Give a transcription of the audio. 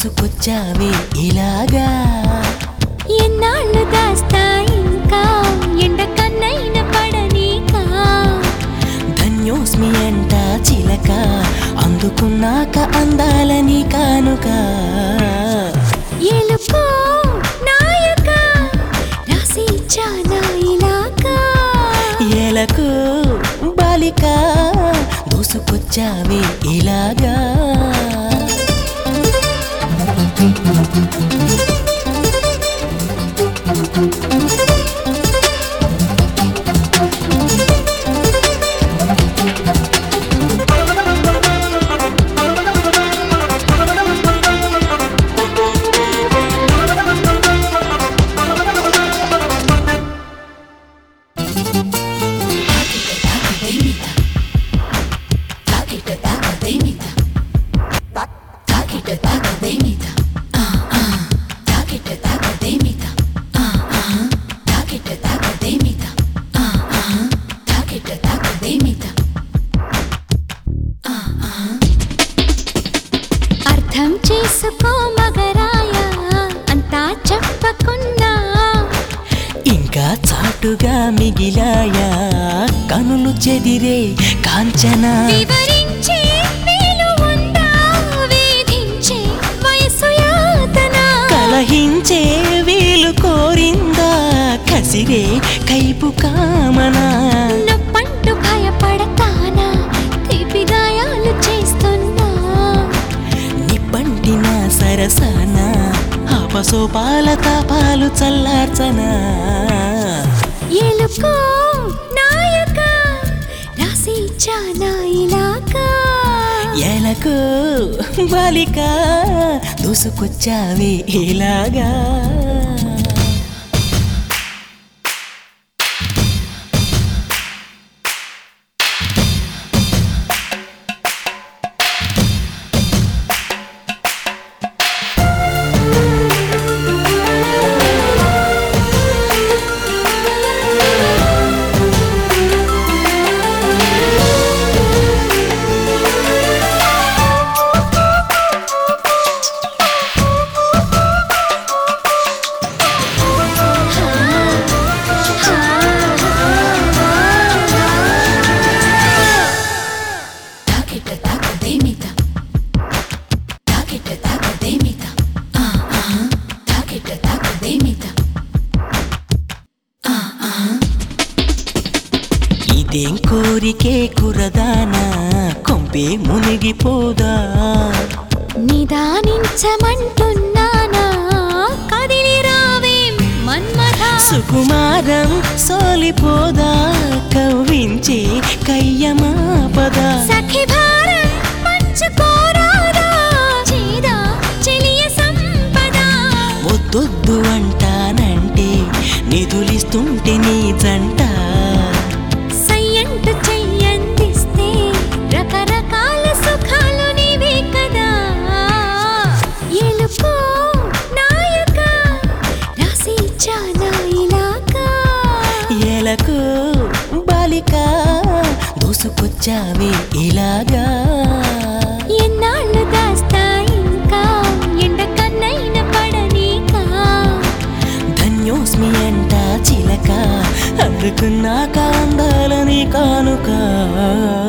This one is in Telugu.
దూసుకొచ్చావే ఇలాగా ఎన్నాళ్ళు దాస్తా ఇంకా ఎండ కన్నైన పడనీకా ధన్యోస్మి అంట చిలక అందుకున్నాక అందాలని కానుక ఎలుకో నాయక రాసి చానా ఇలాగా ఎలకు బాలిక దూసుకొచ్చావే ఇలాగా అర్థం చేసుకో మగరాయ అంతా చెప్పకున్నా ఇంకా చాటుగా మిగిలాయా కనులు చెదిరే కాంచనా వివరించే వీలు ఉందా వేధించే వయసు యాతన కలహించే వీలు కోరిందా కసిరే కైపు కామనా నొప్పంటూ భయపడతానా తీపి గాయాలు చేస్తున్నా నిప్పంటిన సరసన అపసోపాల తాపాలు చల్లార్చనా ఎలుకో నాయక రాసి చానా ఇలాగా ఎలకు బాలిక దూసుకొచ్చావే ఇలాగా ఇదేం కోరికే కురదానా కొంపే మునిగిపోదా నిదానించమంటున్నానా కదిలి రావేం మన్మథా సుకుమారం సోలిపోదా కవ్వించే కయ్యమాపదా సఖి భారం పంచుకోరాదా చేదా చెలియ సంపద వద్దొద్దు అంటానంటే నిధులిస్తుంటే నీ జంట సయ్యంటు చెయ్యందిస్తే రకరకాల సుఖాలు నీవే కదా ఎలుకో నాయక రాసి చానా ఇలాగా ఎలకు బాలిక దూసుకొచ్చావే ఇలాగా ఎన్నాళ్ళు దాస్తా ఇంకా ఎండ కన్నైన పడనీకా ధన్యోస్మి అంట చిలక అందుకున్నాక అందాలని కానుక